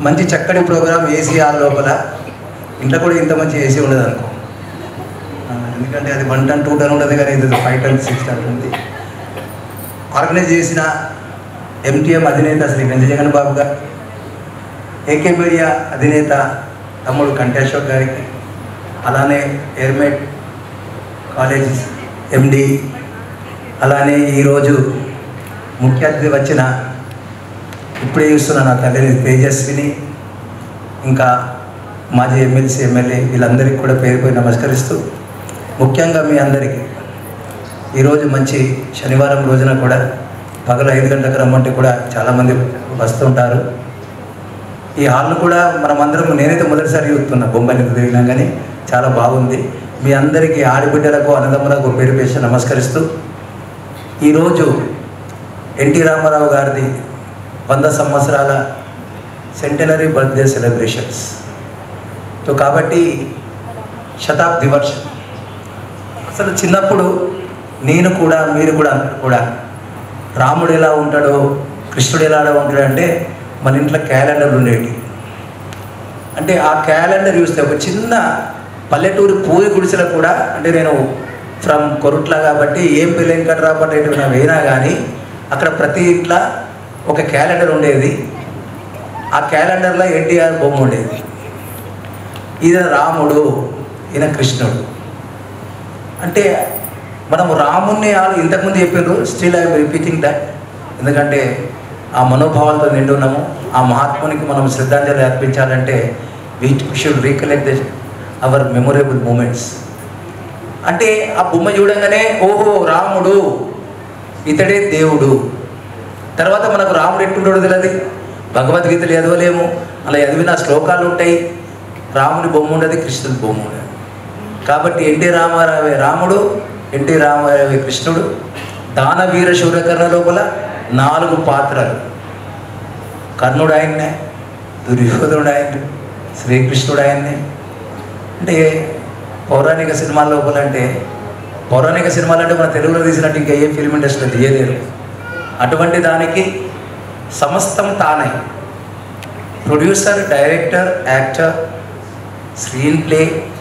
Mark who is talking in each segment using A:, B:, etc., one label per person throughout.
A: మంచి చక్కటి programme AC hall లోపల ఇంట్లో కూడా ఇంత మంచి ఏసీ ఉండదు అనుకో ఆ, ఎందుకంటే అది వన్ టన్ టూ టన్ ఉండదు కానీ ఇది ఫైవ్ టన్ సిక్స్ టన్ ఉంది ఆర్గనైజ్ చేసిన ఎంటీఎం అధినేత శ్రీ వెంకటజగన్ బాబు గారు ఏకే మీడియా అధినేత తమ్ముడు కంఠేశ్వర్ గారికి అలానే ఎయిర్మేట్ కాలేజ్ ఎండి అలానే ఈరోజు ముఖ్య అతిథి వచ్చిన ఇప్పుడే చూస్తున్న నా తల్లిని తేజస్విని ఇంకా మాజీ ఎమ్మెల్సీ ఎమ్మెల్యే వీళ్ళందరికీ కూడా పేరు పోయి నమస్కరిస్తూ ముఖ్యంగా మీ అందరికీ ఈరోజు మంచి శనివారం రోజున కూడా పగలు ఐదు గంటలకు రమ్మంటే కూడా చాలామంది వస్తుంటారు ఈ హాల్ను కూడా మనం అందరం నేనైతే మొదటిసారి చూస్తున్నా బొంబాయి తిరిగినా కానీ చాలా బాగుంది మీ అందరికీ ఆడబిడ్డలకు అన్నదమ్ములకు పేరు పేసి నమస్కరిస్తూ ఈరోజు ఎన్టీ రామారావు గారిది వంద సంవత్సరాల సెంటనరీ బర్త్డే సెలబ్రేషన్స్ సో కాబట్టి శతాబ్ది వర్షం అసలు చిన్నప్పుడు నేను కూడా మీరు కూడా అందరూ కూడా రాముడు ఎలా ఉంటాడో కృష్ణుడు ఎలా ఉంటాడో అంటే మన ఇంట్లో క్యాలెండర్లు ఉండేవి అంటే ఆ క్యాలెండర్ చూస్తే ఒక చిన్న పల్లెటూరు పూరి గుడిసెలో కూడా అంటే నేను ఫ్రమ్ కొరుట్ల కాబట్టి ఏం పెళ్ళి వెంకట్రాపట్టేటి పోయినా కానీ అక్కడ ప్రతి ఇంట్లో ఒక క్యాలెండర్ ఉండేది ఆ క్యాలెండర్లో ఎన్టీఆర్ బొమ్మ ఉండేది ఈయన రాముడు ఈయన కృష్ణుడు అంటే మనం రాముణ్ణి వాళ్ళు ఇంతకుముందు చెప్పారు స్టిల్ ఐఎమ్ రిపీటింగ్ దట్ ఎందుకంటే ఆ మనోభావాలతో నిండి ఉన్నాము ఆ మహాత్మునికి మనం శ్రద్ధాంజలి అర్పించాలంటే we should recollect the our memorable moments అంటే ఆ బొమ్మ చూడంగానే ఓహో రాముడు ఇతడే దేవుడు తర్వాత మనకు రాముడు ఎట్టుంటాడో తెలియదు భగవద్గీతలు చదవలేము అలా చదివిన శ్లోకాలు ఉంటాయి రాముని బొమ్మ ఉండదు కృష్ణుని బొమ్మ ఉండదు కాబట్టి ఎన్టీ రామారావే రాముడు ఎన్టీ రామారావే కృష్ణుడు దానవీర శూరకర్ణ లోపల నాలుగు పాత్రలు కర్ణుడు ఆయన్నే దుర్యోధనుడు ఆయన్నే శ్రీకృష్ణుడు ఆయన్నే అంటే పౌరాణిక సినిమాల లోపల అంటే పౌరాణిక సినిమాలు అంటే మన తెలుగులో తీసినట్టు ఇంకా ఏ ఫిల్మ్ ఇండస్ట్రీలో తీయలేరు అటువంటి దానికి సమస్తం తానే producer director actor screenplay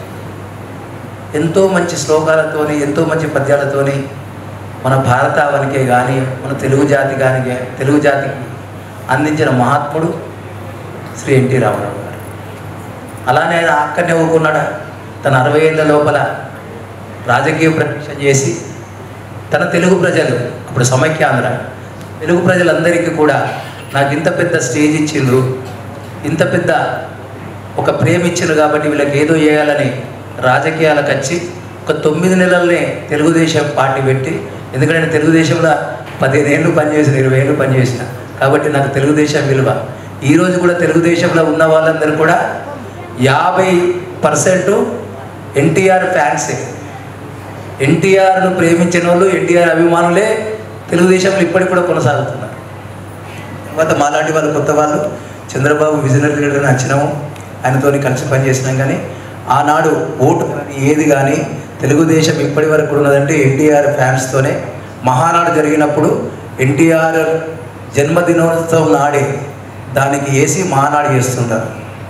A: ఎంతో మంచి శ్లోకాలతోని ఎంతో మంచి పద్యాలతోని మన భారతావనికే కానీ మన తెలుగు జాతి కానీ తెలుగు జాతికి అందించిన మహాత్ముడు శ్రీ ఎన్టీ రామారావు గారు అలానే ఆయన అక్కడనే ఊరుకున్నాడా తన అరవై ఏళ్ళ లోపల రాజకీయ ప్రవేశ చేసి తన తెలుగు ప్రజలు అప్పుడు సమైక్యాంధ్ర తెలుగు ప్రజలందరికీ కూడా నాకు ఇంత పెద్ద స్టేజ్ ఇచ్చిండ్రు ఇంత పెద్ద ఒక ప్రేమ ఇచ్చిండ్రు కాబట్టి వీళ్ళకి ఏదో చేయాలని రాజకీయాలకు వచ్చి ఒక తొమ్మిది నెలలనే తెలుగుదేశం పార్టీ పెట్టి ఎందుకంటే నేను తెలుగుదేశంలో పదిహేను ఏళ్ళు పనిచేసిన ఇరవై ఏళ్ళు పనిచేసిన కాబట్టి నాకు తెలుగుదేశం విలువ ఈరోజు కూడా తెలుగుదేశంలో ఉన్న వాళ్ళందరూ కూడా యాభై పర్సెంట్ ఎన్టీఆర్ ఫ్యాన్సే ఎన్టీఆర్ను ప్రేమించిన వాళ్ళు ఎన్టీఆర్ అభిమానులే తెలుగుదేశంలో ఇప్పటికి కూడా కొనసాగుతున్నారు తర్వాత మాలాంటి వాళ్ళు కొత్త వాళ్ళు చంద్రబాబు విజనరీ లీడర్ నచ్చినాము ఆయనతోని కలిసి పనిచేసినాం కానీ ఆనాడు ఓటు కానీ ఏది కానీ తెలుగుదేశం ఇప్పటి వరకు ఉన్నదంటే ఎన్టీఆర్ ఫ్యాన్స్తోనే మహానాడు జరిగినప్పుడు ఎన్టీఆర్ జన్మదినోత్సవం నాడే దానికి వేసి మహానాడు చేస్తుంటారు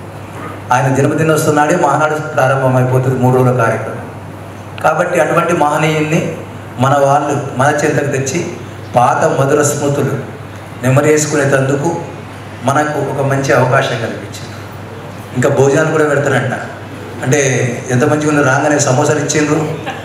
A: ఆయన జన్మదినోత్సవం నాడే మహానాడు ప్రారంభమైపోతుంది మూడు రోజుల కార్యక్రమం కాబట్టి అటువంటి మహనీయుల్ని మన వాళ్ళు మన చెంతకు తెచ్చి పాత మధుర స్మృతులు నెమరేసుకునేటందుకు మనకు ఒక మంచి అవకాశం కల్పించింది ఇంకా భోజనాలు కూడా పెడతారంట అంటే ఎంత మంచిగా ఉంది రాగానే సమోసాలు ఇచ్చిండ్రు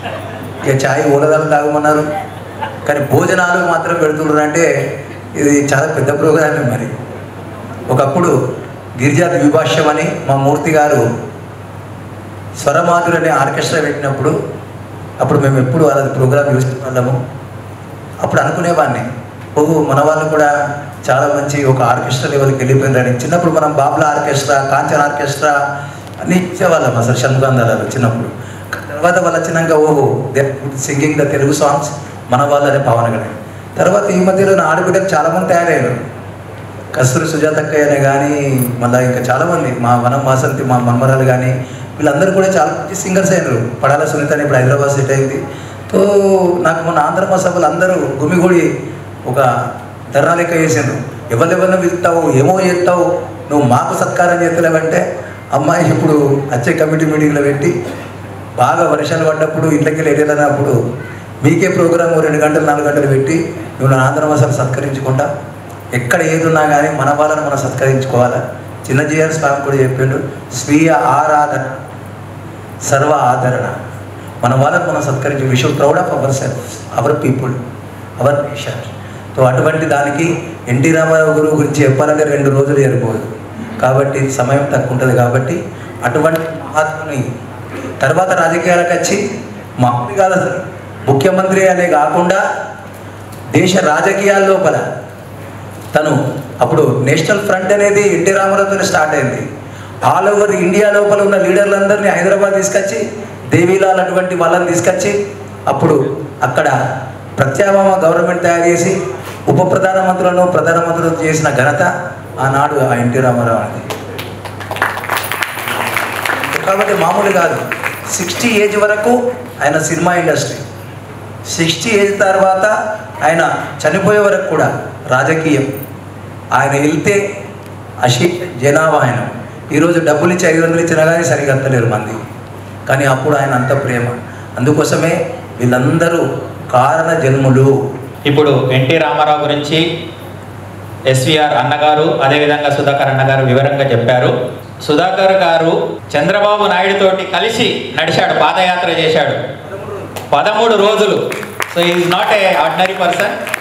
A: ఇక చాయ్ ఊరగాలు తాగమన్నారు కానీ భోజనాలు మాత్రం పెడుతున్నారు అంటే ఇది చాలా పెద్ద ప్రోగ్రామే మరి ఒకప్పుడు గిరిజాతి విభాష్యం అని మా మూర్తి గారు స్వరమాధురు అనే ఆర్కెస్ట్రా పెట్టినప్పుడు అప్పుడు మేము ఎప్పుడు వాళ్ళది ప్రోగ్రామ్ చూస్తున్నాము అప్పుడు అనుకునేవాడిని ఓహో మన వాళ్ళు కూడా చాలా మంచి ఒక ఆర్కెస్ట్రా లెవెల్కి వెళ్ళిపోయినారని చిన్నప్పుడు మనం బాబ్లా ఆర్కెస్ట్రా కాంచన్ ఆర్కెస్ట్రా అన్ని ఇచ్చేవాళ్ళం అసలు షణ్ముగాంధాలలో చిన్నప్పుడు తర్వాత వాళ్ళు వచ్చినాక ఓహో they singing the Telugu songs మన వాళ్ళనే పవన్ గడే తర్వాత ఈ మధ్యలో నా ఆడబిడ్డలు చాలామంది తయారయ్యారు కస్తూరి సుజాతక్కయ్య అనే కానీ మళ్ళీ ఇంకా చాలామంది మా వనం వాసంతి మా మన్మరాలు కానీ వీళ్ళందరూ కూడా చాలా మంచి సింగర్స్ అయినారు పడాల సునీత అని ఇప్పుడు హైదరాబాద్ సెట్ అయింది తో నాకు మొన్న ఆంధ్ర సభలు అందరూ గుమిగూడి ఒక ధర్నా లెక్క చేసిండ్రు ఎవరెవరిని వెళ్తావు ఏమో చేస్తావు నువ్వు మాకు సత్కారం చేస్తలేవంటే అమ్మాయి ఇప్పుడు వచ్చే కమిటీ మీటింగ్లో పెట్టి బాగా వర్షాలు పడ్డప్పుడు ఇంట్లోకి వెళ్ళినప్పుడు మీకే ప్రోగ్రామ్ రెండు గంటలు నాలుగు గంటలు పెట్టి నువ్వు నా ఆంధ్రవాసాలు సత్కరించుకుంటా ఎక్కడ ఏది ఉన్నా కానీ మన వాళ్ళని మనం సత్కరించుకోవాలా చిన్నజీఆర్ స్వామి కూడా చెప్పిండు స్వీయ ఆరాధన సర్వ ఆదరణ మన వాళ్ళని మనం సత్కరించి we should proud of our self our people our nation so అటువంటి దానికి ఎన్టీ రామారావు గురువు గురించి చెప్పాలంటే రెండు రోజులు సరిపోదు కాబట్టి సమయం తక్కువ ఉంటుంది కాబట్టి అటువంటి మహాత్ముని తర్వాత రాజకీయాలకు వచ్చి మామూలు కాదు అసలు ముఖ్యమంత్రి అనే కాకుండా దేశ రాజకీయాల లోపల తను అప్పుడు నేషనల్ ఫ్రంట్ అనేది ఎన్టీ రామారావుతో స్టార్ట్ అయింది ఆల్ ఓవర్ ఇండియా లోపల ఉన్న లీడర్లందరినీ హైదరాబాద్ తీసుకొచ్చి దేవీలాల్ అటువంటి వాళ్ళని తీసుకొచ్చి అప్పుడు అక్కడ ప్రత్యామ్నాయ గవర్నమెంట్ తయారు చేసి ఉప ప్రధానమంత్రులను ప్రధానమంత్రులను చేసిన ఘనత ఆనాడు ఆ ఎన్టీ రామారావు అనేది కాబట్టి మామూలు కాదు సిక్స్టీ ఏజ్ వరకు ఆయన సినిమా ఇండస్ట్రీ సిక్స్టీ ఏజ్ తర్వాత ఆయన చనిపోయే వరకు కూడా రాజకీయం ఆయన వెళ్తే అషి జనాభా ఆయన ఈరోజు డబ్బులు ఇచ్చి ఐదు వందలు ఇచ్చినా కానీ సరిగ్గా అంతలేరు మంది కానీ అప్పుడు ఆయన అంత ప్రేమ అందుకోసమే వీళ్ళందరూ కారణ జన్ములు
B: ఇప్పుడు ఎన్టీ రామారావు గురించి ఎస్విఆర్ అన్నగారు అదేవిధంగా సుధాకర్ అన్నగారు వివరంగా చెప్పారు సుధాకర్ గారు చంద్రబాబు నాయుడు తోటి కలిసి నడిచాడు పాదయాత్ర చేశాడు పదమూడు రోజులు so is not a ordinary person